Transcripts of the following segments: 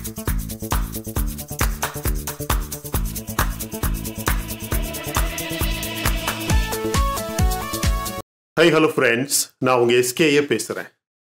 High hello friends நான் உங்க எஸ்கேயே பேசுறேன்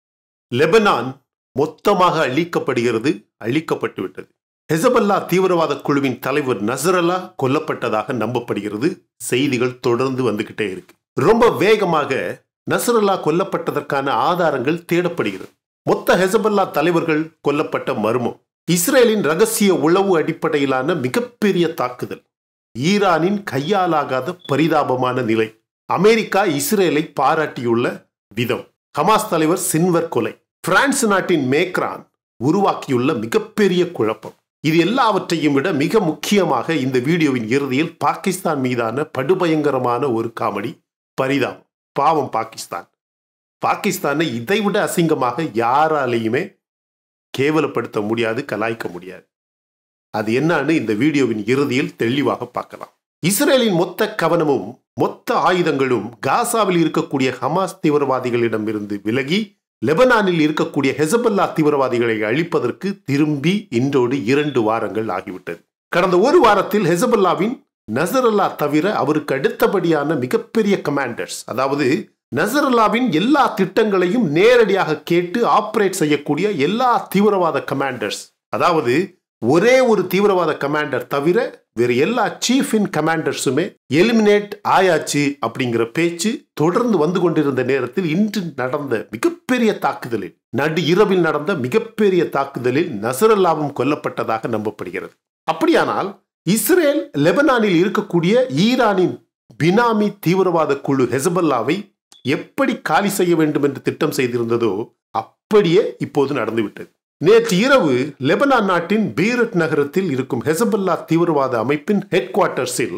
லெபனான் மொத்தமாக அழிக்கப்படுகிறது அழிக்கப்பட்டு விட்டது ஹெசபல்லா தீவிரவாத குழுவின் தலைவர் நசரல்லா கொல்லப்பட்டதாக நம்பப்படுகிறது செய்திகள் தொடர்ந்து வந்துகிட்டே இருக்கு ரொம்ப வேகமாக நசரல்லா கொல்லப்பட்டதற்கான ஆதாரங்கள் தேடப்படுகிறது மொத்த ஹெசபல்லா தலைவர்கள் கொல்லப்பட்ட மர்மம் இஸ்ரேலின் ரகசிய உளவு அடிப்படையிலான மிகப்பெரிய தாக்குதல் ஈரானின் கையாலாகாத பரிதாபமான நிலை அமெரிக்கா இஸ்ரேலை பாராட்டியுள்ள விதம் ஹமாஸ் தலைவர் சின்வர் கொலை பிரான்ஸ் நாட்டின் மேக்ரான் உருவாக்கியுள்ள மிகப்பெரிய குழப்பம் இது எல்லாவற்றையும் விட மிக முக்கியமாக இந்த வீடியோவின் இறுதியில் பாகிஸ்தான் மீதான படுபயங்கரமான ஒரு காமெடி பரிதாபம் பாவம் பாகிஸ்தான் பாகிஸ்தானை இதைவிட அசிங்கமாக யாராலையுமே கேவலப்படுத்த முடியாது கலாய்க்க முடியாது அது என்னன்னு இந்த வீடியோவின் இறுதியில் தெளிவாக பார்க்கலாம் இஸ்ரேலின் மொத்த கவனமும் மொத்த ஆயுதங்களும் காசாவில் இருக்கக்கூடிய ஹமாஸ் தீவிரவாதிகளிடமிருந்து விலகி லெபனானில் இருக்கக்கூடிய ஹெசபல்லா தீவிரவாதிகளை அழிப்பதற்கு திரும்பி இன்றோடு இரண்டு வாரங்கள் ஆகிவிட்டது கடந்த ஒரு வாரத்தில் ஹெசபல்லாவின் நசரல்லா தவிர அவருக்கு அடுத்தபடியான மிகப்பெரிய கமாண்டர்ஸ் அதாவது நசரல்லாவின் எல்லா திட்டங்களையும் நேரடியாக கேட்டு ஆப்ரேட் செய்யக்கூடிய எல்லா தீவிரவாத கமாண்டர்ஸ் அதாவது ஒரே ஒரு தீவிரவாத கமாண்டர் தவிர வேறு எல்லா சீஃப் இன் கமாண்டர்ஸுமே எலிமினேட் ஆயாச்சு அப்படிங்கிற பேச்சு தொடர்ந்து வந்து கொண்டிருந்த நேரத்தில் இன்று நடந்த மிகப்பெரிய தாக்குதலில் நடு இரவில் நடந்த மிகப்பெரிய தாக்குதலில் நசரல்லாவும் கொல்லப்பட்டதாக நம்பப்படுகிறது அப்படியானால் இஸ்ரேல் லெபனானில் இருக்கக்கூடிய ஈரானின் பினாமி தீவிரவாத குழு ஹெசபல்லாவை எப்படி காலி செய்ய வேண்டும் என்று திட்டம் செய்திருந்ததோ அப்படியே இப்போது நடந்துவிட்டது நேற்று இரவு லெபனான் நாட்டின் பீரட் நகரத்தில் இருக்கும் ஹெசபல்லா தீவிரவாத அமைப்பின் ஹெட் குவார்ட்டர்ஸில்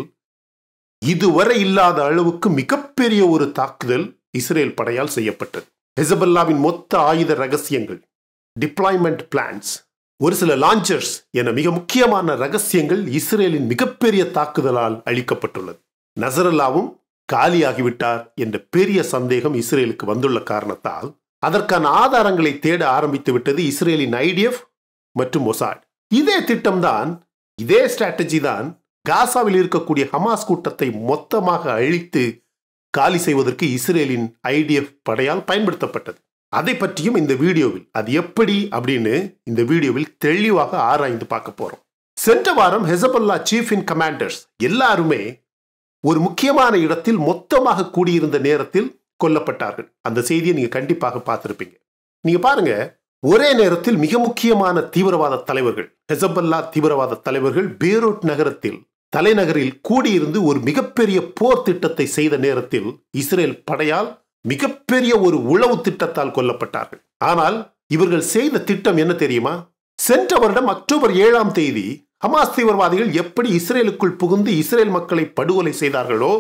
இதுவரை இல்லாத அளவுக்கு மிகப்பெரிய ஒரு தாக்குதல் இஸ்ரேல் படையால் செய்யப்பட்டது ஹெசபல்லாவின் மொத்த ஆயுத ரகசியங்கள் டிப்ளாய்மெண்ட் பிளான்ஸ் ஒரு சில லான்ச்சர்ஸ் என மிக முக்கியமான ரகசியங்கள் இஸ்ரேலின் மிகப்பெரிய தாக்குதலால் அளிக்கப்பட்டுள்ளது நசரல்லாவும் காலியாகிவிட்டார் என்ற பெரிய சந்தேகம் இஸ்ரேலுக்கு வந்துள்ள காரணத்தால் அதற்கான ஆதாரங்களை தேட ஆரம்பித்து விட்டது இஸ்ரேலின் ஐடிஎஃப் மற்றும் மொசாட் இதே திட்டம்தான் இதே ஸ்ட்ராட்டஜி தான் காசாவில் இருக்கக்கூடிய ஹமாஸ் கூட்டத்தை மொத்தமாக அழித்து காலி செய்வதற்கு இஸ்ரேலின் ஐடிஎஃப் படையால் பயன்படுத்தப்பட்டது அதை பற்றியும் இந்த வீடியோவில் அது எப்படி அப்படின்னு இந்த வீடியோவில் தெளிவாக ஆராய்ந்து பார்க்க போறோம் சென்ற வாரம் ஹெசபல்லா சீஃப் இன் கமாண்டர்ஸ் எல்லாருமே ஒரு முக்கியமான இடத்தில் மொத்தமாக கூடியிருந்த நேரத்தில் கொல்லப்பட்டார்கள் அந்த செய்தியை நீங்க கண்டிப்பாக பார்த்திருப்பீங்க நீங்க பாருங்க ஒரே நேரத்தில் மிக முக்கியமான தீவிரவாத தலைவர்கள் ஹெசபல்லா தீவிரவாத தலைவர்கள் பேரோட் நகரத்தில் தலைநகரில் கூடியிருந்து ஒரு மிகப்பெரிய போர் திட்டத்தை செய்த நேரத்தில் இஸ்ரேல் படையால் மிகப்பெரிய ஒரு உளவு திட்டத்தால் கொல்லப்பட்டார்கள் ஆனால் இவர்கள் செய்த திட்டம் என்ன தெரியுமா சென்ற வருடம் அக்டோபர் ஏழாம் தேதி ஹமாஸ் தீவிரவாதிகள் எப்படி இஸ்ரேலுக்குள் புகுந்து இஸ்ரேல் மக்களை படுகொலை செய்தார்களோ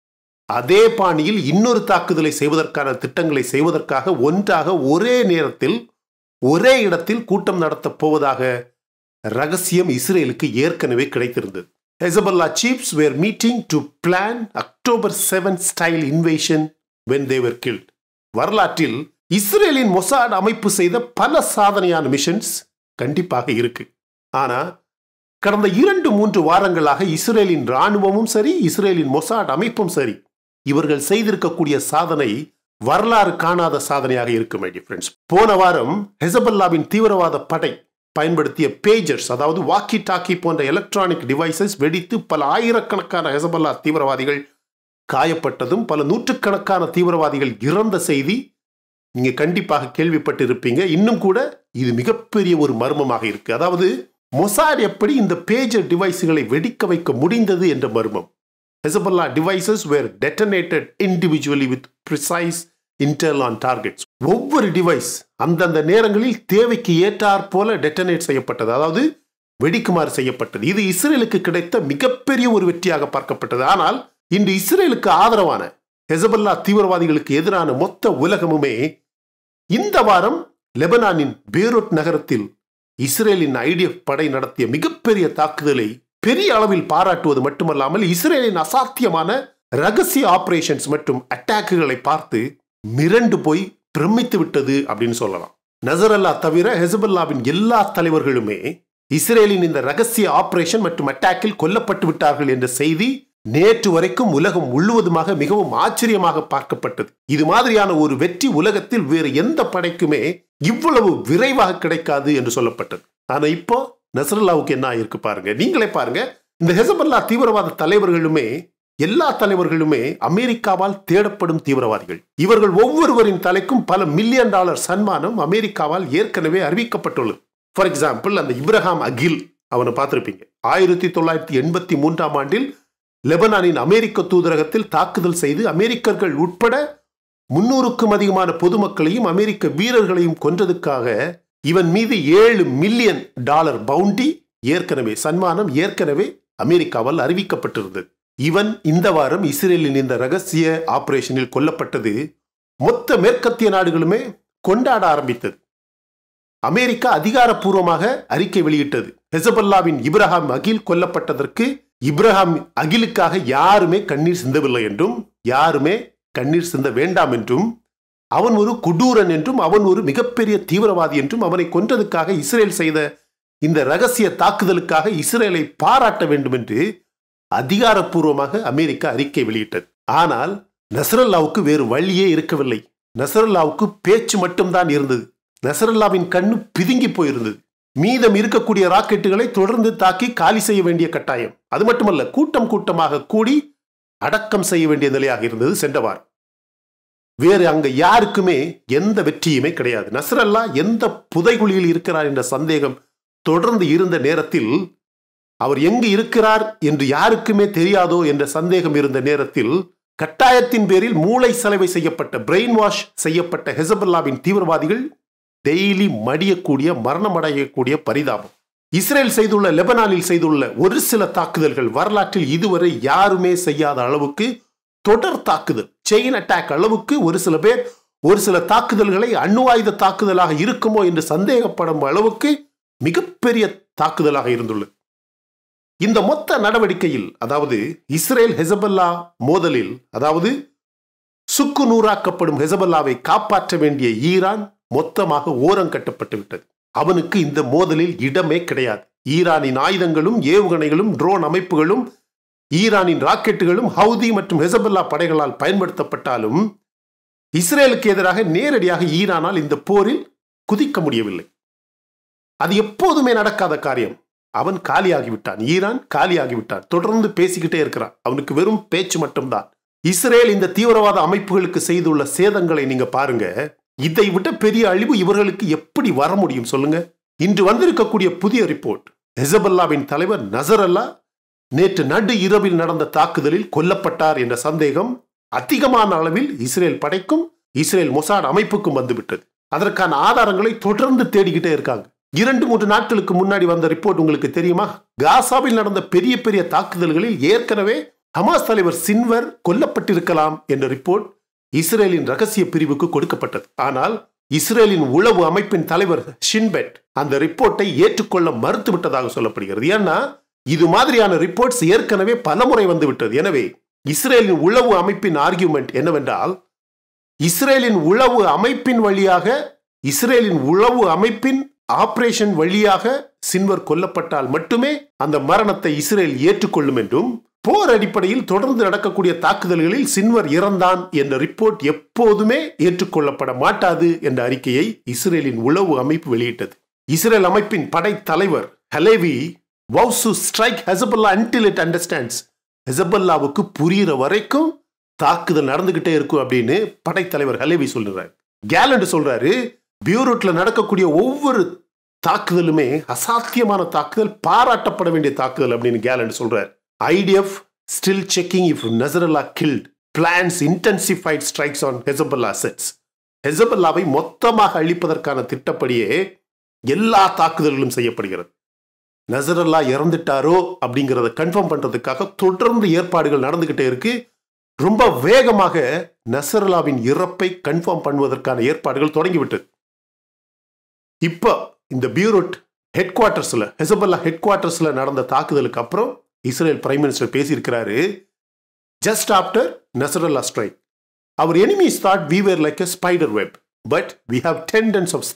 அதே பாணியில் இன்னொரு தாக்குதலை செய்வதற்கான திட்டங்களை செய்வதற்காக ஒன்றாக ஒரே நேரத்தில் ஒரே இடத்தில் கூட்டம் நடத்தப் போவதாக ரகசியம் இஸ்ரேலுக்கு ஏற்கனவே கிடைத்திருந்தது Hezbollah chiefs were meeting to plan October seven style invasion when they were killed வரலாற்றில் இஸ்ரேலின் மொசாட் அமைப்பு செய்த பல சாதனையான மிஷன்ஸ் கண்டிப்பாக இருக்கு ஆனா கடந்த இரண்டு மூன்று வாரங்களாக இஸ்ரேலின் ராணுவமும் சரி இஸ்ரேலின் மொசாட் அமைப்பும் சரி இவர்கள் செய்திருக்கக்கூடிய சாதனை வரலாறு காணாத சாதனையாக இருக்கும் ஃப்ரெண்ட்ஸ் போன வாரம் ஹெசபல்லாவின் தீவிரவாத படை பயன்படுத்திய பேஜர்ஸ் அதாவது வாக்கி டாக்கி போன்ற எலக்ட்ரானிக் டிவைசஸ் வெடித்து பல ஆயிரக்கணக்கான ஹெசபல்லா தீவிரவாதிகள் காயப்பட்டதும் பல நூற்றுக்கணக்கான தீவிரவாதிகள் இறந்த செய்தி நீங்க கண்டிப்பாக கேள்விப்பட்டு இருப்பீங்க இன்னும் கூட இது மிகப்பெரிய ஒரு மர்மமாக இருக்கு அதாவது மொசாட் எப்படி இந்த பேஜர் டிவைஸ்களை வெடிக்க வைக்க முடிந்தது என்ற மர்மம் Hezbollah devices were detonated individually with precise intel on targets ஒவ்வொரு டிவைஸ் அந்தந்த நேரங்களில் தேவைக்கு ஏற்றாற் போல டெட்டனேட் செய்யப்பட்டது அதாவது வெடிக்குமாறு செய்யப்பட்டது இது இஸ்ரேலுக்கு கிடைத்த மிகப்பெரிய ஒரு வெற்றியாக பார்க்கப்பட்டது ஆனால் இன்று இஸ்ரேலுக்கு ஆதரவான ஹெசபல்லா தீவிரவாதிகளுக்கு எதிரான மொத்த உலகமுமே இந்த வாரம் லெபனானின் பேரோட் நகரத்தில் இஸ்ரேலின் ஐடிஎஃப் படை நடத்திய மிகப்பெரிய தாக்குதலை பெரிய அளவில் பாராட்டுவது மட்டுமல்லாமல் இஸ்ரேலின் அசாத்தியமான ரகசிய ஆபரேஷன்ஸ் மற்றும் அட்டாக்குகளை பார்த்து மிரண்டு போய் பிரமித்து விட்டது அப்படின்னு சொல்லலாம் நசரல்லா தவிர ஹெசபல்லாவின் எல்லா தலைவர்களுமே இஸ்ரேலின் இந்த ரகசிய ஆபரேஷன் மற்றும் அட்டாக்கில் கொல்லப்பட்டு விட்டார்கள் என்ற செய்தி நேற்று வரைக்கும் உலகம் முழுவதுமாக மிகவும் ஆச்சரியமாக பார்க்கப்பட்டது இது மாதிரியான ஒரு வெற்றி உலகத்தில் வேறு எந்த படைக்குமே இவ்வளவு விரைவாக கிடைக்காது என்று சொல்லப்பட்டது ஆனா இப்போ நசரல்லாவுக்கு என்ன ஆயிருக்கு பாருங்க நீங்களே பாருங்க இந்த ஹெசபல்லா தீவிரவாத தலைவர்களுமே எல்லா தலைவர்களுமே அமெரிக்காவால் தேடப்படும் தீவிரவாதிகள் இவர்கள் ஒவ்வொருவரின் தலைக்கும் பல மில்லியன் டாலர் சன்மானம் அமெரிக்காவால் ஏற்கனவே அறிவிக்கப்பட்டுள்ளது ஃபார் எக்ஸாம்பிள் அந்த இப்ரஹாம் அகில் அவனை பார்த்திருப்பீங்க ஆயிரத்தி தொள்ளாயிரத்தி எண்பத்தி மூன்றாம் ஆண்டில் லெபனானின் அமெரிக்க தூதரகத்தில் தாக்குதல் செய்து அமெரிக்கர்கள் உட்பட முன்னூறுக்கும் அதிகமான பொதுமக்களையும் அமெரிக்க வீரர்களையும் கொன்றதுக்காக இவன் மீது ஏழு மில்லியன் டாலர் பவுண்டி ஏற்கனவே சன்மானம் ஏற்கனவே அமெரிக்காவால் அறிவிக்கப்பட்டிருந்தது இவன் இந்த வாரம் இஸ்ரேலின் இந்த ரகசிய ஆபரேஷனில் கொல்லப்பட்டது மொத்த மேற்கத்திய நாடுகளுமே கொண்டாட ஆரம்பித்தது அமெரிக்கா அதிகாரப்பூர்வமாக அறிக்கை வெளியிட்டது ஹெசபல்லாவின் இப்ரஹாம் அகில் கொல்லப்பட்டதற்கு இப்ரஹாம் அகிலுக்காக யாருமே கண்ணீர் சிந்தவில்லை என்றும் யாருமே கண்ணீர் சிந்த வேண்டாம் என்றும் அவன் ஒரு குடூரன் என்றும் அவன் ஒரு மிகப்பெரிய தீவிரவாதி என்றும் அவனை கொன்றதுக்காக இஸ்ரேல் செய்த இந்த ரகசிய தாக்குதலுக்காக இஸ்ரேலை பாராட்ட வேண்டும் என்று அதிகாரப்பூர்வமாக அமெரிக்கா அறிக்கை வெளியிட்டது ஆனால் நசரல்லாவுக்கு வேறு வழியே இருக்கவில்லை நசரல்லாவுக்கு பேச்சு மட்டும்தான் இருந்தது நசரல்லாவின் கண்ணு பிதுங்கி போயிருந்தது மீதம் இருக்கக்கூடிய ராக்கெட்டுகளை தொடர்ந்து தாக்கி காலி செய்ய வேண்டிய கட்டாயம் அது மட்டுமல்ல கூட்டம் கூட்டமாக கூடி அடக்கம் செய்ய வேண்டிய நிலையாக இருந்தது சென்ற வாரம் வேறு அங்க யாருக்குமே எந்த வெற்றியுமே கிடையாது நசரல்லா எந்த புதைகுழியில் இருக்கிறார் என்ற சந்தேகம் தொடர்ந்து இருந்த நேரத்தில் அவர் எங்கு இருக்கிறார் என்று யாருக்குமே தெரியாதோ என்ற சந்தேகம் இருந்த நேரத்தில் கட்டாயத்தின் பேரில் மூளை செலவை செய்யப்பட்ட பிரெயின் வாஷ் செய்யப்பட்ட ஹெசபல்லாவின் தீவிரவாதிகள் டெய்லி மடியக்கூடிய மரணமடையக்கூடிய பரிதாபம் இஸ்ரேல் செய்துள்ள லெபனானில் செய்துள்ள ஒரு சில தாக்குதல்கள் வரலாற்றில் இதுவரை யாருமே செய்யாத அளவுக்கு தொடர் தாக்குதல் செயின் அட்டாக் அளவுக்கு ஒரு சில பேர் ஒரு சில தாக்குதல்களை அணு ஆயுத தாக்குதலாக இருக்குமோ என்று சந்தேகப்படும் அளவுக்கு மிகப்பெரிய தாக்குதலாக இருந்துள்ளது இந்த மொத்த நடவடிக்கையில் அதாவது இஸ்ரேல் ஹெசபல்லா மோதலில் அதாவது சுக்கு நூறாக்கப்படும் ஹெசபல்லாவை காப்பாற்ற வேண்டிய ஈரான் மொத்தமாக ஓரம் கட்டப்பட்டு விட்டது அவனுக்கு இந்த மோதலில் இடமே கிடையாது ஈரானின் ஆயுதங்களும் ஏவுகணைகளும் ட்ரோன் அமைப்புகளும் ஈரானின் ராக்கெட்டுகளும் ஹவுதி மற்றும் ஹெசபல்லா படைகளால் பயன்படுத்தப்பட்டாலும் இஸ்ரேலுக்கு எதிராக நேரடியாக ஈரானால் இந்த போரில் குதிக்க முடியவில்லை அது எப்போதுமே நடக்காத காரியம் அவன் காலியாகிவிட்டான் ஈரான் காலியாகிவிட்டான் தொடர்ந்து பேசிக்கிட்டே இருக்கிறான் அவனுக்கு வெறும் பேச்சு மட்டும்தான் இஸ்ரேல் இந்த தீவிரவாத அமைப்புகளுக்கு செய்துள்ள சேதங்களை நீங்க பாருங்க இதை விட பெரிய அழிவு இவர்களுக்கு எப்படி வர முடியும் சொல்லுங்க இன்று வந்திருக்கக்கூடிய புதிய ரிப்போர்ட் ஹெசபல்லாவின் தலைவர் நசரல்லா நேற்று நடு இரவில் நடந்த தாக்குதலில் கொல்லப்பட்டார் என்ற சந்தேகம் அதிகமான அளவில் இஸ்ரேல் படைக்கும் இஸ்ரேல் மொசாட் அமைப்புக்கும் வந்துவிட்டது அதற்கான ஆதாரங்களை தொடர்ந்து தேடிக்கிட்டே இருக்காங்க இரண்டு மூன்று நாட்களுக்கு முன்னாடி வந்த ரிப்போர்ட் உங்களுக்கு தெரியுமா காசாவில் நடந்த பெரிய பெரிய தாக்குதல்களில் ஏற்கனவே ஹமாஸ் தலைவர் சின்வர் கொல்லப்பட்டிருக்கலாம் என்ற ரிப்போர்ட் இஸ்ரேலின் ரகசிய பிரிவுக்கு கொடுக்கப்பட்டது ஆனால் இஸ்ரேலின் உளவு அமைப்பின் தலைவர் ஷின்பெட் அந்த ரிப்போர்ட்டை ஏற்றுக்கொள்ள மறுத்துவிட்டதாக சொல்லப்படுகிறது ஏன்னா இது மாதிரியான ரிப்போர்ட்ஸ் ஏற்கனவே பலமுறை வந்துவிட்டது எனவே இஸ்ரேலின் உளவு அமைப்பின் ஆர்கியூமெண்ட் என்னவென்றால் இஸ்ரேலின் உளவு அமைப்பின் வழியாக இஸ்ரேலின் உளவு அமைப்பின் ஆபரேஷன் வழியாக சின்வர் கொல்லப்பட்டால் மட்டுமே அந்த மரணத்தை இஸ்ரேல் ஏற்றுக்கொள்ளும் என்றும் போர் அடிப்படையில் தொடர்ந்து நடக்கக்கூடிய தாக்குதல்களில் சின்வர் இறந்தான் என்ற ரிப்போர்ட் எப்போதுமே ஏற்றுக்கொள்ளப்பட மாட்டாது என்ற அறிக்கையை இஸ்ரேலின் உளவு அமைப்பு வெளியிட்டது இஸ்ரேல் அமைப்பின் படை தலைவர் Halevi vows to strike Hezbollah until it understands ஹெசபல்லாவுக்கு புரிகிற வரைக்கும் தாக்குதல் நடந்துகிட்டே இருக்கும் அப்படின்னு படைத்தலைவர் ஹலேவி சொல்றாரு கேலண்ட் சொல்றாரு பியூரோட்ல நடக்கக்கூடிய ஒவ்வொரு தாக்குதலுமே அசாத்தியமான தாக்குதல் பாராட்டப்பட வேண்டிய தாக்குதல் அப்படின்னு கேலண்ட் சொல்றாரு IDF still checking if Nasrallah killed plans intensified strikes on Hezbollah sites ஹெசபல்லாவை மொத்தமாக அழிப்பதற்கான திட்டப்படியே எல்லா தாக்குதல்களும் செய்யப்படுகிறது நசரல்லா இறந்துட்டாரோ அப்படிங்கிறத கன்ஃபார்ம் பண்றதுக்காக தொடர்ந்து ஏற்பாடுகள் நடந்துகிட்டே இருக்கு ரொம்ப வேகமாக நசரல்லாவின் இறப்பை கன்ஃபார்ம் பண்ணுவதற்கான ஏற்பாடுகள் தொடங்கிவிட்டது இப்போ இந்த பியூரோட் ஹெட் குவார்ட்டர்ஸ்ல ஹெசபல்லா ஹெட் குவார்ட்டர்ஸ்ல நடந்த தாக்குதலுக்கு அப்புறம் இஸ்ரேல் பிரைம் மினிஸ்டர் பேசியிருக்கிறாரு just after Nasrallah strike our enemies thought we were like a spider web but we have ten tons of steel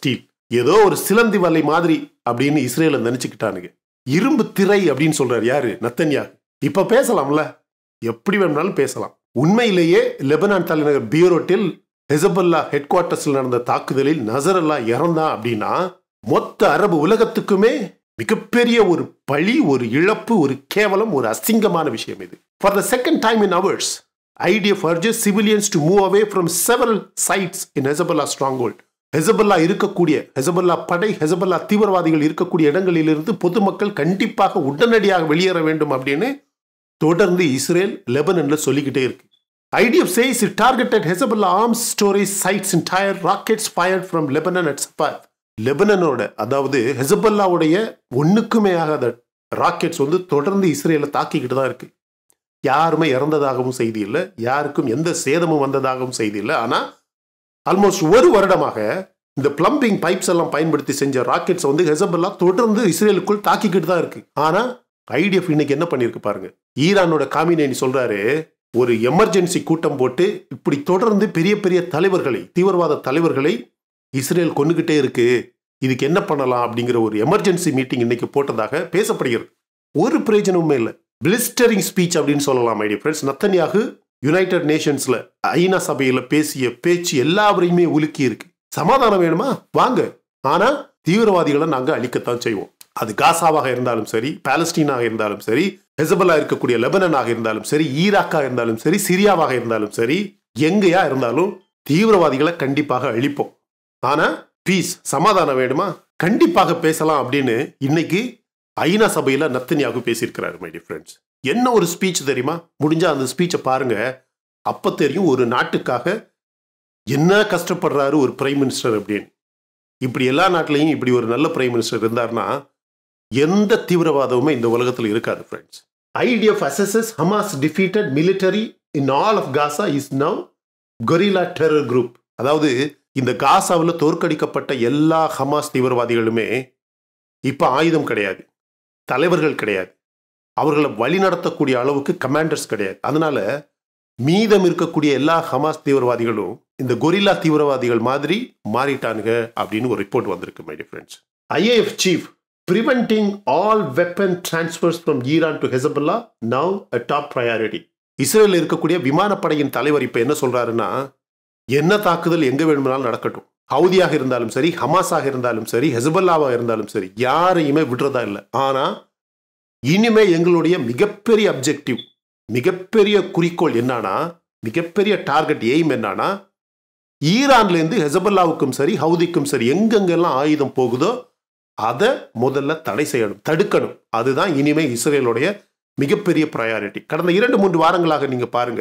ஏதோ ஒரு சிலந்தி வலை மாதிரி அப்படின்னு இஸ்ரேல நினைச்சுக்கிட்டானுங்க இரும்பு திரை அப்படின்னு சொல்றாரு யாரு நத்தன்யா இப்ப பேசலாம்ல எப்படி வேணும்னாலும் பேசலாம் உண்மையிலேயே லெபனான் தலைநகர் பியூரோட்டில் ஹெசபல்லா ஹெட் குவார்ட்டர்ஸ்ல நடந்த தாக்குதலில் நசரல்லா இறந்தான் அப்படின்னா மொத்த அரபு உலகத்துக்குமே மிகப்பெரிய ஒரு பழி ஒரு இழப்பு ஒரு கேவலம் ஒரு அசிங்கமான விஷயம் இது for the second time in hours IDF urges civilians to move away from several sites in Hezbollah stronghold Hezbollah இருக்கக்கூடிய ஹெசபல்லா படை ஹெசபல்லா தீவிரவாதிகள் இருக்கக்கூடிய இடங்களிலிருந்து பொதுமக்கள் கண்டிப்பாக உடனடியாக வெளியேற வேண்டும் அப்படின்னு தொடர்ந்து இஸ்ரேல் லெபனன்ல சொல்லிக்கிட்டே இருக்கு IDF says it targeted Hezbollah arms storage sites in tire rockets fired from Lebanon at Safad. லெபனனோட அதாவது ஹெசபல்லாவுடைய ஒண்ணுக்குமே ஆகாத ராக்கெட்ஸ் வந்து தொடர்ந்து இஸ்ரேலை தாக்கிக்கிட்டு தான் இருக்கு யாருமே இறந்ததாகவும் செய்தி இல்லை யாருக்கும் எந்த சேதமும் வந்ததாகவும் செய்தி இல்லை ஆனா ஆல்மோஸ்ட் ஒரு வருடமாக இந்த பிளம்பிங் பைப்ஸ் எல்லாம் பயன்படுத்தி செஞ்ச ராக்கெட்ஸ் வந்து ஹெசபல்லா தொடர்ந்து இஸ்ரேலுக்குள் தாக்கிக்கிட்டு தான் இருக்கு ஆனா ஐடிஎஃப் இன்னைக்கு என்ன பண்ணிருக்கு பாருங்க ஈரானோட காமினேனி சொல்றாரு ஒரு எமர்ஜென்சி கூட்டம் போட்டு இப்படி தொடர்ந்து பெரிய பெரிய தலைவர்களை தீவிரவாத தலைவர்களை இஸ்ரேல் கொண்டுகிட்டே இருக்கு இதுக்கு என்ன பண்ணலாம் அப்படிங்கிற ஒரு எமர்ஜென்சி மீட்டிங் இன்னைக்கு போட்டதாக பேசப்படுகிறது ஒரு பிரயோஜனமுமே இல்லை பிளிஸ்டரிங் ஸ்பீச் அப்படின்னு சொல்லலாம் ஐடி ஃப்ரெண்ட்ஸ் நத்தனியாக யுனைடெட் நேஷன்ஸ்ல ஐநா சபையில பேசிய பேச்சு எல்லாவரையுமே உலுக்கி இருக்கு சமாதானம் வேணுமா வாங்க ஆனா தீவிரவாதிகளை நாங்க அழிக்கத்தான் செய்வோம் அது காசாவாக இருந்தாலும் சரி பாலஸ்டீனாக இருந்தாலும் சரி ஹெசபலா இருக்கக்கூடிய லெபனனாக இருந்தாலும் சரி ஈராக்காக இருந்தாலும் சரி சிரியாவாக இருந்தாலும் சரி எங்கேயா இருந்தாலும் தீவிரவாதிகளை கண்டிப்பாக அழிப்போம் ஆனா பீஸ் சமாதானம் வேணுமா கண்டிப்பாக பேசலாம் அப்படின்னு இன்னைக்கு ஐநா சபையில நத்தனியாக பேசியிருக்கிறாரு மை ஃப்ரெண்ட்ஸ் என்ன ஒரு ஸ்பீச் தெரியுமா முடிஞ்சா அந்த ஸ்பீச்சை பாருங்க அப்ப தெரியும் ஒரு நாட்டுக்காக என்ன கஷ்டப்படுறாரு ஒரு பிரைம் மினிஸ்டர் அப்படின்னு இப்படி எல்லா நாட்டிலையும் இப்படி ஒரு நல்ல பிரைம் மினிஸ்டர் இருந்தாருன்னா எந்த தீவிரவாதமுமே இந்த உலகத்தில் இருக்காது friends IDF assesses Hamas defeated military in all of Gaza is now guerrilla terror group அதாவது இந்த காசாவில் தோற்கடிக்கப்பட்ட எல்லா ஹமாஸ் தீவிரவாதிகளுமே இப்போ ஆயுதம் கிடையாது தலைவர்கள் கிடையாது அவர்களை வழிநடத்தக்கூடிய அளவுக்கு கமாண்டர்ஸ் கிடையாது அதனால மீதம் இருக்கக்கூடிய எல்லா ஹமாஸ் தீவிரவாதிகளும் இந்த கொரில்லா தீவிரவாதிகள் மாதிரி மாறிட்டானுங்க அப்படின்னு ஒரு ரிப்போர்ட் வந்திருக்கு my friends IAF chief preventing all weapon transfers from Iran to Hezbollah now a top priority இஸ்ரேலில் இருக்கக்கூடிய விமானப்படையின் தலைவர் இப்போ என்ன சொல்றாருன்னா என்ன தாக்குதல் எங்க வேணுமானாலும் நடக்கட்டும் ஹவுதியாக இருந்தாலும் சரி ஹமாஸாக இருந்தாலும் சரி ஹெசபல்லாவாக இருந்தாலும் சரி யாரையுமே விடுறதா இல்லை ஆனா இனிமே எங்களுடைய மிகப்பெரிய அப்ஜெக்டிவ் மிகப்பெரிய குறிக்கோள் என்னன்னா மிகப்பெரிய டார்கெட் எய்ம் என்னன்னா ஈரான்லேருந்து ஹெசபல்லாவுக்கும் சரி ஹவுதிக்கும் சரி எங்கெங்கெல்லாம் ஆயுதம் போகுதோ அதை முதல்ல தடை செய்யணும் தடுக்கணும் அதுதான் இனிமே இஸ்ரேலுடைய மிகப்பெரிய ப்ரையாரிட்டி கடந்த இரண்டு மூன்று வாரங்களாக நீங்க பாருங்க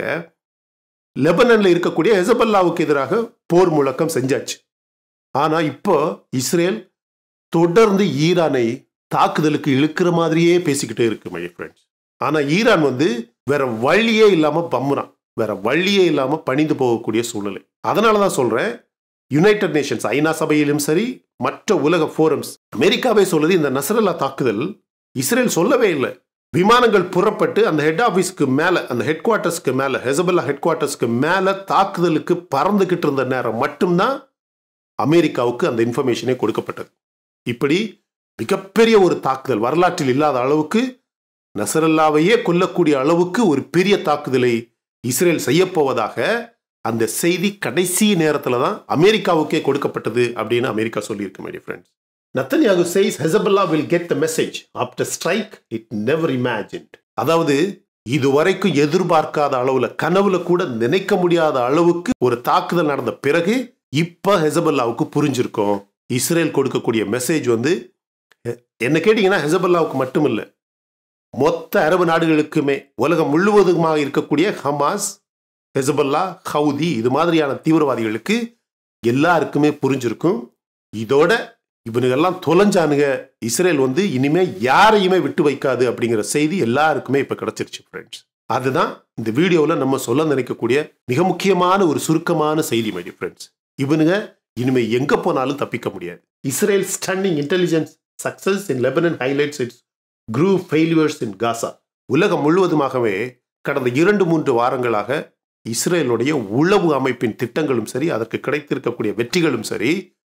லெபனன்ல இருக்கக்கூடிய ஹெசபல்லாவுக்கு எதிராக போர் முழக்கம் செஞ்சாச்சு ஆனா இப்போ இஸ்ரேல் தொடர்ந்து ஈரானை தாக்குதலுக்கு இழுக்கிற மாதிரியே பேசிக்கிட்டே இருக்கு மை ஃப்ரெண்ட்ஸ் ஆனா ஈரான் வந்து வேற வழியே இல்லாம பம்முறான் வேற வழியே இல்லாம பணிந்து போகக்கூடிய சூழ்நிலை அதனாலதான் சொல்றேன் யுனைடெட் நேஷன்ஸ் ஐநா சபையிலும் சரி மற்ற உலக ஃபோரம்ஸ் அமெரிக்காவே சொல்லுது இந்த நசரல்லா தாக்குதல் இஸ்ரேல் சொல்லவே இல்லை விமானங்கள் புறப்பட்டு அந்த ஹெட் ஆஃபீஸ்க்கு மேல அந்த ஹெட் குவார்ட்டர்ஸ்க்கு மேல ஹெசபல்லா ஹெட் குவார்ட்டர்ஸ்க்கு மேல தாக்குதலுக்கு பறந்துகிட்டு இருந்த நேரம் மட்டும்தான் அமெரிக்காவுக்கு அந்த இன்ஃபர்மேஷனே கொடுக்கப்பட்டது இப்படி மிகப்பெரிய ஒரு தாக்குதல் வரலாற்றில் இல்லாத அளவுக்கு நசரல்லாவையே கொல்லக்கூடிய அளவுக்கு ஒரு பெரிய தாக்குதலை இஸ்ரேல் செய்யப்போவதாக அந்த செய்தி கடைசி நேரத்தில் தான் அமெரிக்காவுக்கே கொடுக்கப்பட்டது அப்படின்னு அமெரிக்கா சொல்லியிருக்கு my friends Netanyahu says Hezbollah will get the message after strike it never imagined அதாவது இதுவரைக்கும் எதிர்பார்க்காத அளவுல கனவுல கூட நினைக்க முடியாத அளவுக்கு ஒரு தாக்குதல் நடந்த பிறகு இப்ப ஹெசபல்லாவுக்கு புரிஞ்சிருக்கும் இஸ்ரேல் கொடுக்கக்கூடிய மெசேஜ் வந்து என்ன கேட்டீங்கன்னா ஹெசபல்லாவுக்கு மட்டும் இல்லை மொத்த அரபு நாடுகளுக்குமே உலகம் முழுவதுமாக இருக்கக்கூடிய ஹமாஸ் ஹெசபல்லா ஹவுதி இது மாதிரியான தீவிரவாதிகளுக்கு எல்லாருக்குமே புரிஞ்சிருக்கும் இதோட இவனுங்கெல்லாம் தொலைஞ்சானுங்க இஸ்ரேல் வந்து இனிமே யாரையுமே விட்டு வைக்காது அப்படிங்கிற செய்தி எல்லாருக்குமே இப்ப கிடைச்சிருச்சு ஃப்ரெண்ட்ஸ் அதுதான் இந்த வீடியோவில் நம்ம சொல்ல நினைக்கக்கூடிய மிக முக்கியமான ஒரு சுருக்கமான செய்தி மைடி ஃப்ரெண்ட்ஸ் இவனுங்க இனிமே எங்க போனாலும் தப்பிக்க முடியாது Israel stunning intelligence success in Lebanon highlights its குரூ ஃபெயிலியர்ஸ் இன் காசா உலகம் முழுவதுமாகவே கடந்த இரண்டு மூன்று வாரங்களாக இஸ்ரேலுடைய உளவு அமைப்பின் திட்டங்களும் சரி அதற்கு கிடைத்திருக்கக்கூடிய வெற்றிகளும் சரி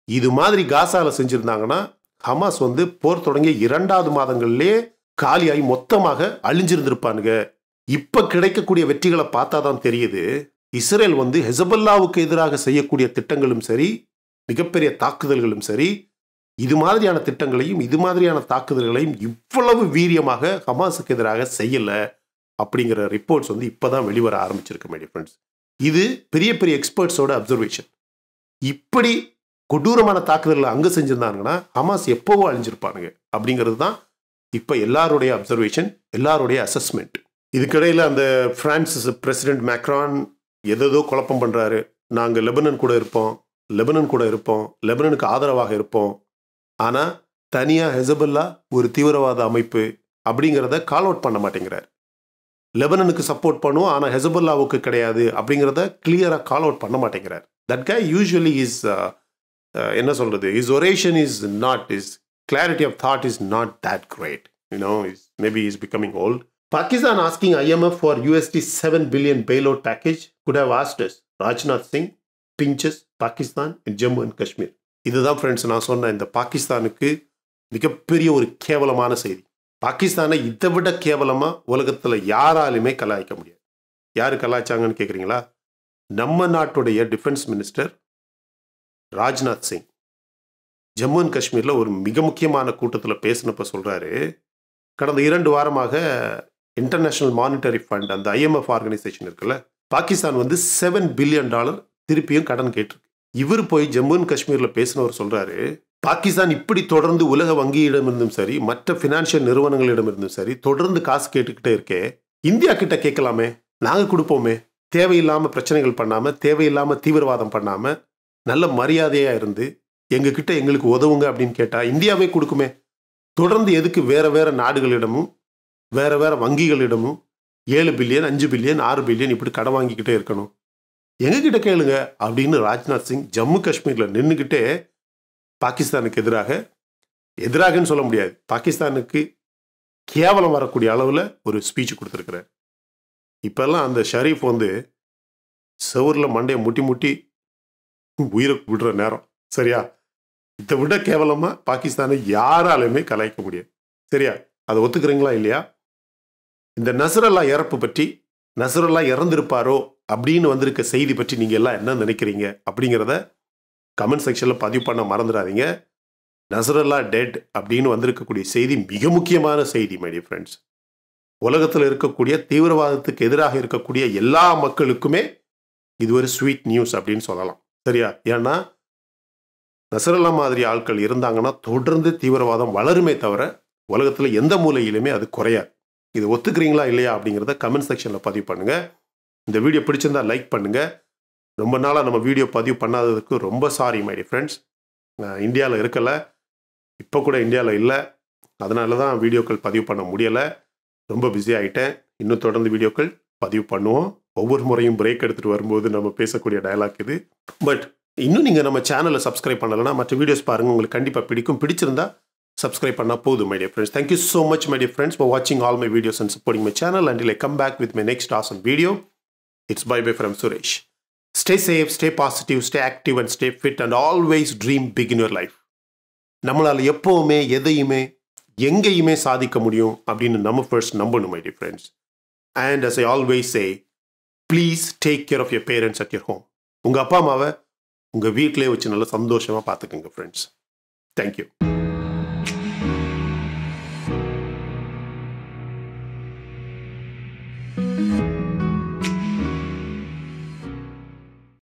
இது மாதிரி காசால செஞ்சிருந்தாங்கன்னா ஹமாஸ் வந்து போர் தொடங்கிய இரண்டாவது மாதங்கள்லயே காலியாகி மொத்தமாக அழிஞ்சிருந்திருப்பானுங்க இப்ப கிடைக்கக்கூடிய வெற்றிகளை பார்த்தா தான் தெரியுது இஸ்ரேல் வந்து ஹெசபல்லாவுக்கு எதிராக செய்யக்கூடிய திட்டங்களும் சரி மிகப்பெரிய தாக்குதல்களும் சரி இது மாதிரியான திட்டங்களையும் இது மாதிரியான தாக்குதல்களையும் இவ்வளவு வீரியமாக ஹமாஸுக்கு எதிராக செய்யல அப்படிங்கிற ரிப்போர்ட்ஸ் வந்து இப்பதான் வெளிவர ஆரம்பிச்சிருக்கு மை ஃப்ரெண்ட்ஸ் இது பெரிய பெரிய எக்ஸ்பர்ட்ஸோட அப்சர்வேஷன் இப்படி கொடூரமான தாக்குதல்களை அங்க செஞ்சிருந்தாங்கன்னா ஹமாஸ் எப்போவோ அழிஞ்சிருப்பானுங்க அப்படிங்கிறது தான் இப்போ எல்லாருடைய அப்சர்வேஷன் எல்லாருடைய அசஸ்மெண்ட் இதுக்கிடையில் அந்த பிரான்ஸ் பிரசிடென்ட் மேக்ரான் எதோ குழப்பம் பண்றாரு நாங்கள் லெபனன் கூட இருப்போம் லெபனன் கூட இருப்போம் லெபனனுக்கு ஆதரவாக இருப்போம் ஆனால் தனியாக ஹெசபல்லா ஒரு தீவிரவாத அமைப்பு அப்படிங்கிறத கால் அவுட் பண்ண மாட்டேங்கிறார் லெபனனுக்கு சப்போர்ட் பண்ணுவோம் ஆனால் ஹெசபல்லாவுக்கு கிடையாது அப்படிங்கிறத கிளியராக கால் அவுட் பண்ண மாட்டேங்கிறார் தட் கை யூஸ்வலி இஸ் என்ன சொல்றது is oration is not is clarity of thought is not that great you know is maybe is becoming old Pakistan asking IMF for USD 7 billion bailout package could have asked us. Rajnath Singh pinches Pakistan in Jammu and Kashmir. இதுதான் friends நான் சொன்ன இந்த பாகிஸ்தானுக்கு மிகப்பெரிய ஒரு கேவலமான செய்தி பாகிஸ்தானை இதை விட கேவலமா உலகத்துல யாராலுமே கலாய்க்க முடியாது யாரு கலாய்ச்சாங்கன்னு கேக்குறீங்களா நம்ம நாட்டுடைய defence minister Rajnath Singh Jammu and காஷ்மீர்ல ஒரு மிக முக்கியமான கூட்டத்தில் பேசினப்ப சொல்றாரு கடந்த இரண்டு வாரமாக இன்டர்நேஷனல் மானிட்டரி ஃபண்ட் அந்த ஐஎம்எஃப் ஆர்கனைசேஷன் இருக்குல்ல பாகிஸ்தான் வந்து செவன் பில்லியன் டாலர் திருப்பியும் கடன் கேட்டிருக்கு இவர் போய் ஜம்மு அண்ட் காஷ்மீரில் பேசினவர் சொல்றாரு பாகிஸ்தான் இப்படி தொடர்ந்து உலக வங்கியிடமிருந்தும் சரி மற்ற ஃபினான்ஷியல் நிறுவனங்களிடமிருந்தும் சரி தொடர்ந்து காசு கேட்டுக்கிட்டே இருக்கே இந்தியா கிட்ட கேட்கலாமே நாங்கள் கொடுப்போமே தேவையில்லாம பிரச்சனைகள் பண்ணாம தேவையில்லாம தீவிரவாதம் பண்ணாம நல்ல மரியாதையா இருந்து எங்ககிட்ட எங்களுக்கு உதவுங்க அப்படின்னு கேட்டா இந்தியாவே கொடுக்குமே தொடர்ந்து எதுக்கு வேற வேற நாடுகளிடமும் வேற வேற வங்கிகளிடமும் ஏழு பில்லியன் அஞ்சு பில்லியன் ஆறு பில்லியன் இப்படி கடன் வாங்கிக்கிட்டே இருக்கணும் எங்ககிட்ட கேளுங்க அப்படின்னு ராஜ்நாத் சிங் ஜம்மு காஷ்மீர்ல நின்றுக்கிட்டே பாகிஸ்தானுக்கு எதிராக எதிராகன்னு சொல்ல முடியாது பாகிஸ்தானுக்கு கேவலம் வரக்கூடிய அளவில் ஒரு ஸ்பீச் கொடுத்துருக்கிறார் இப்பெல்லாம் அந்த ஷரீஃப் வந்து செவரில் மண்டையை முட்டி முட்டி உயிரை விடுற நேரம் சரியா இதை விட கேவலமா பாகிஸ்தானை யாராலுமே கலாய்க்க முடியாது சரியா அதை ஒத்துக்கிறீங்களா இல்லையா இந்த நசரல்லா இறப்பு பற்றி நசரல்லா இறந்திருப்பாரோ அப்படின்னு வந்திருக்க செய்தி பற்றி நீங்க எல்லாம் என்ன நினைக்கிறீங்க அப்படிங்கிறத கமெண்ட் செக்ஷன்ல பதிவு பண்ண மறந்துடாதீங்க நசரல்லா டெட் அப்படின்னு வந்திருக்கக்கூடிய செய்தி மிக முக்கியமான செய்தி மை டியர் ஃப்ரெண்ட்ஸ் உலகத்தில் இருக்கக்கூடிய தீவிரவாதத்துக்கு எதிராக இருக்கக்கூடிய எல்லா மக்களுக்குமே இது ஒரு ஸ்வீட் நியூஸ் அப்படின்னு சொல்லலாம் சரியா ஏன்னா நசரல்லா மாதிரி ஆட்கள் இருந்தாங்கன்னா தொடர்ந்து தீவிரவாதம் வளருமே தவிர உலகத்தில் எந்த மூலையிலுமே அது குறையாது இது ஒத்துக்கிறீங்களா இல்லையா அப்படிங்கிறத கமெண்ட் செக்ஷனில் பதிவு பண்ணுங்க இந்த வீடியோ பிடிச்சிருந்தா லைக் பண்ணுங்க ரொம்ப நாளாக நம்ம வீடியோ பதிவு பண்ணாததுக்கு ரொம்ப சாரி மை டி ஃப்ரெண்ட்ஸ் இந்தியாவில் இருக்கல இப்போ கூட இந்தியாவில் இல்லை அதனால தான் வீடியோக்கள் பதிவு பண்ண முடியலை ரொம்ப பிஸி ஆகிட்டேன் இன்னும் தொடர்ந்து வீடியோக்கள் பதிவு பண்ணுவோம் ஒவ்வொரு முறையும் பிரேக் எடுத்துகிட்டு வரும்போது நம்ம பேசக்கூடிய டயலாக் இது பட் இன்னும் நீங்கள் நம்ம சேனலை சப்ஸ்கிரைப் பண்ணலைன்னா மற்ற வீடியோஸ் பாருங்கள் உங்களுக்கு கண்டிப்பாக பிடிக்கும் பிடிச்சிருந்தா சப்ஸ்கிரைப் பண்ணால் போதும் my dear friends thank you so much my dear friends for வாட்சிங் all my videos and supporting my channel and I come back with my next awesome video it's bye bye from Suresh stay safe stay positive stay active and stay fit and always dream big in your life நம்மளால் எப்போவுமே எதையுமே எங்கேயுமே சாதிக்க முடியும் அப்படின்னு நம்ம first நம்பணும் my dear friends and as I always say please take care of your parents at your home உங்கள் அப்பா அம்மாவை உங்கள் வீட்டிலே வச்சு நல்லா சந்தோஷமாக பார்த்துக்குங்க ஃப்ரெண்ட்ஸ் தேங்க்யூ thank you